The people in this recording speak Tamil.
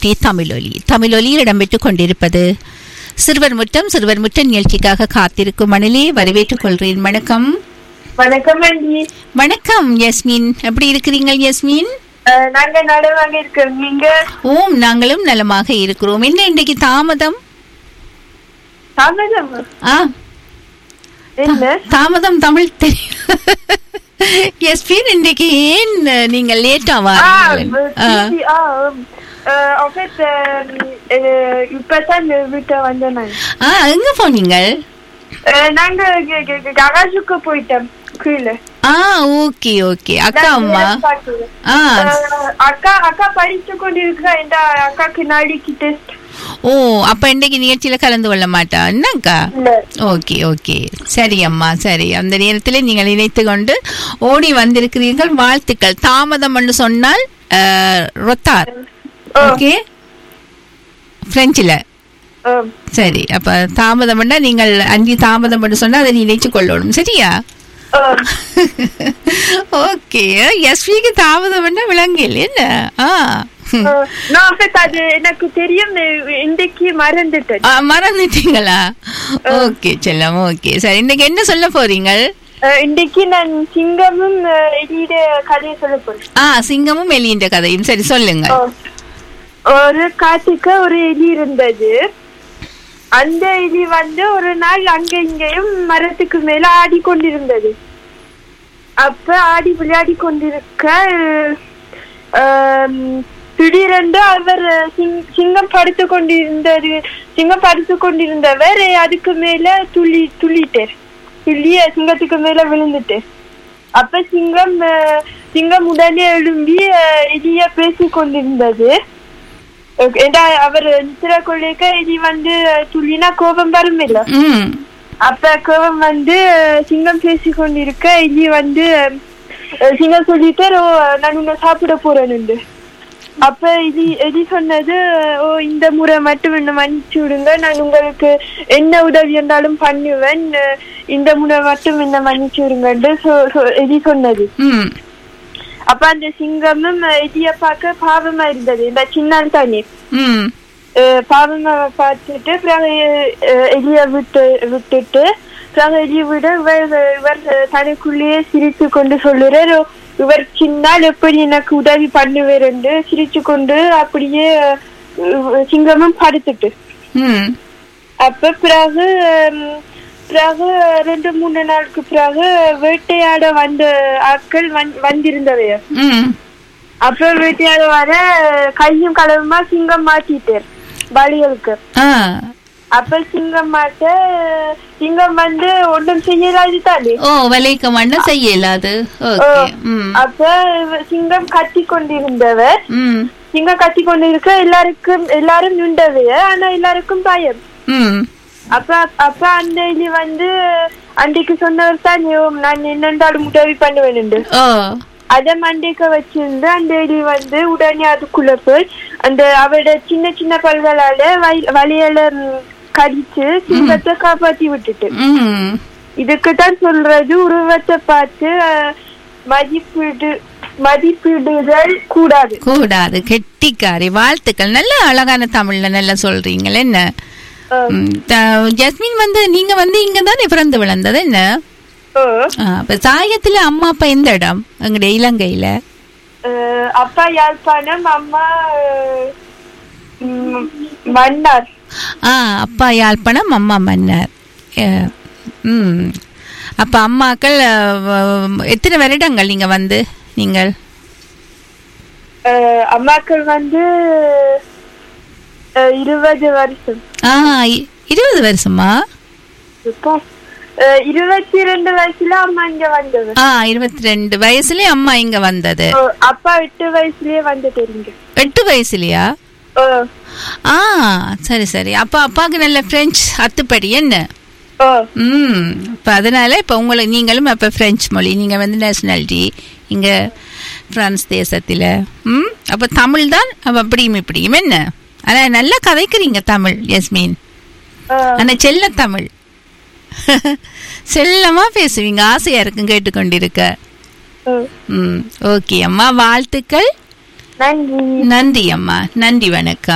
டிஆர்டி தமிழொலி தமிழொலியில் இடம்பெற்றுக் கொண்டிருப்பது சிறுவர் முற்றம் சிறுவர் முற்ற நிகழ்ச்சிக்காக காத்திருக்கும் மணிலே வரவேற்றுக் கொள்கிறேன் வணக்கம் வணக்கம் ஆண்டி வணக்கம் யஸ்மின் எப்படி இருக்கிறீங்க யஸ்மின் அஹ், நாங்க நடுவாங்க இருக்கோம் நீங்க ஓம் நாங்களும் நலமாக இருக்கிறோம் என்ன இன்றைக்கு தாமதம் தாமதம் ஆ என்ன தாமதம் தமிழ் தெரியும் யஸ்மின் இன்றைக்கு ஏன் நீங்கள் லேட்டா ஆ, வாரீங்கள் ஆ. busy, ஆ, அஹ், en fait, அஹ், அஹ், இப்பதான் வீட்டை வந்தேன் நான் ஆ எங்க போனீங்கள் அஹ், நாங்க கராஜுக்கு போயிட்டோம் கீழே ஆ ஓகே ஓகே அக்கா அம்மா பார்க்கல. ஆ அஹ், அக்கா அக்கா படிச்சு கொண்டிருக்கா இந்த அக்காக்கு நாளைக்கு டெஸ்ட் ஓ அப்ப இன்னைக்கு நிகழ்ச்சியில கலந்து கொள்ள மாட்டா என்னக்கா இல்ல ஓகே ஓகே சரி அம்மா சரி அந்த நேரத்தில் நீங்கள் இணைத்து கொண்டு ஓடி வந்திருக்கிறீர்கள் வாழ்த்துக்கள் தாமதம் என்று சொன்னால் அஹ், ரொத்தார் ஓகே பிரெஞ்சில் அஹ், சரி அப்ப தாமதம் பண்ணா நீங்கள் அஞ்சு தாமதம் பண்ண சொன்னா அதை நினைச்சு கொள்ளணும் சரியா அஹ், ஓகே எஸ்விக்கு தாமதம் பண்ணா விளங்கல என்ன ஆ அஹ், நான் en fait, அது எனக்கு தெரியும் இன்றைக்கு மறந்துட்டேன் ஆ, மறந்துட்டீங்களா ஓகே செல்லம் ஓகே சரி இன்னைக்கு என்ன சொல்ல போறீங்க அஹ், இன்றைக்கு நான் சிங்கமும் அஹ், எலியிட கதையை சொல்ல போறேன் ஆ சிங்கமும் எலியின் கதையும் சரி சொல்லுங்க அஹ், ஒரு காட்டுக்கு ஒரு எலி இருந்தது அந்த எலி வந்து ஒரு நாள் அங்க இங்கேயும் மரத்துக்கு மேல ஆடிக்கொண்டிருந்தது அப்ப ஆடி விளையாடி கொண்டிருக்க ஆம், திடீரென்று அவர் சிங்- சிங்கம் படுத்து கொண்டிருந்தது சிங்கம் படுத்து கொண்டிருந்தவர் அதுக்கு மேல துள்ளி துள்ளிட்டார் துள்ளி சிங்கத்துக்கு மேல விழுந்துட்டு அப்ப சிங்கம் அஹ், சிங்கம் உடனே எழும்பி அஹ், எலிய பேசி கொண்டிருந்தது அஹ், ஏண்டா அவர் நித்திர கொள்ளைக்க எலி வந்து அஹ், துள்ளினா கோபம் வரும் இல்ல ம் அப்ப கோபம் வந்து அஹ், சிங்கம் பேசி கொண்டிருக்க எலி வந்து அஹ், சிங்கம் சொல்லிட்டு ஓ நான் உன்னை சாப்பிட போறேன்னு அப்ப எலி எலி சொன்னது ஓ இந்த முறை மட்டும் என்ன மன்னிச்சு விடுங்க நான் உங்களுக்கு என்ன உதவி இருந்தாலும் பண்ணுவேன் அஹ், இந்த முறை மட்டும் என்ன மன்னிச்சு விடுங்கன்னு சொ- சொ- எலி சொன்னது ம் அப்ப அந்த சிங்கமும் எலிய பார்க்க பாவமா இருந்தது இந்த சின்னால் தானே ம் அஹ் பாவமா பார்த்துட்டு பிறகு அஹ், எலிய விட்டு விட்டுட்டு பிறகு எலிய விட இவர் இவர் தனக்குள்ளேயே சிரித்து கொண்டு சொல்லுறார் "ஓ, இவர் சின்னால் எப்படி எனக்கு உதவி பண்ணுவார் என்று சிரிச்சு கொண்டு அப்படியே அஹ், சிங்கமும் படுத்துட்டு ம் அப்ப பிறகு ஹம், பிறகு ரெண்டு மூணு நாளுக்கு பிறகு வேட்டையாட வந்த ஆட்கள் வந்- வந்திருந்தவைய ம் அப்ப வேட்டையாட வர கையும் களவுமா சிங்கம் மாட்டிட்டார் பலிகளுக்கு ஆ அப்ப சிங்கம் மாட்ட சிங்கம் வந்து ஒன்றும் செய்யலாது தானே ஓ வலைக்க மண்ண செய்யலாது ஓகே ம் அப்ப இவ- சிங்கம் கத்தி கொண்டிருந்தவர் ம் சிங்கம் கத்தி கொண்டிருக்க எல்லாருக்கும் எல்லாரும் நின்றவைய ஆனா எல்லாருக்கும் பயம் ம் அப்ப அப்ப அந்த எலி வந்து அன்றைக்கு சொன்னவர் தான் "ஐயோ, நான் என்னென்றாலும் உதவி பண்ணுவேன் ஓ அத மண்டைக்க வச்சிருந்து அந்த எலி வந்து உடனே அதுக்குள்ள போய் அந்த அவரோட சின்ன சின்ன பல்களால வயி- வலியல ம், கடிச்சு சிங்கத்தை காப்பாத்தி விட்டுட்டு ம் இதுக்கு தான் சொல்றது உருவத்தை பார்த்து அஹ், மதிப்பீடு மதிப்பீடுதல் கூடாது கூடாது கெட்டிக்காரி வாழ்த்துக்கள் நல்ல அழகான தமிழ்ல நல்லா சொல்றீங்களே என்ன அஹ், ம், த- ஜஸ்மின் வந்து நீங்க வந்து இங்க தானே பிறந்து விளந்தது என்ன அஹ், ஆ, அப்ப தாயத்துல அம்மா அப்பா எந்த இடம் எங்களுடைய இலங்கையில அஹ், அப்பா யாழ்ப்பாணம் அம்மா அஹ், ம், மன்னார் ஆ அப்பா யாழ்ப்பாணம் அம்மா மன்னர் ஏ, ம் அப்ப அம்மாக்கள் அஹ், எத்தனை வருடங்கள் நீங்க வந்து நீங்கள் அஹ், அம்மாக்கள் வந்து அஹ், இருபது வருஷம் ஆ இ- இருபது வருஷமா இப்போ அஹ், இருபத்தி ரெண்டு வயசுல அம்மா இங்க வந்தது ஆ இருபத்தி ரெண்டு வயசுலயே அம்மா இங்க வந்தது ஓ, அப்பா எட்டு வயசுலயே வந்துட்டு இங்க எட்டு வயசுலயா ஓ, ஆ சரி சரி அப்ப அப்பாவுக்கு நல்ல பிரெஞ்சு அத்துப்படி என்ன ஓ, ம் இப்போ அதனால இப்போ உங்களுக்கு நீங்களும் அப்போ ஃப்ரெஞ்சு மொழி நீங்கள் வந்து நேஷனாலிட்டி இங்கே பிரான்ஸ் தேசத்தில் ம் அப்போ தமிழ் தான் அப்போ அப்படியும் இப்படியும் என்ன ஆனால் நல்லா கதைக்கிறீங்க தமிழ் யஸ்மீன் ஓ. ஆனால் செல்ல தமிழ் செல்லமாக பேசுவீங்க ஆசையாக இருக்கும் கேட்டுக்கொண்டிருக்க ஓ. ம் ஓகே அம்மா வாழ்த்துக்கள் நன்றி நன்றி அம்மா நன்றி வணக்கம்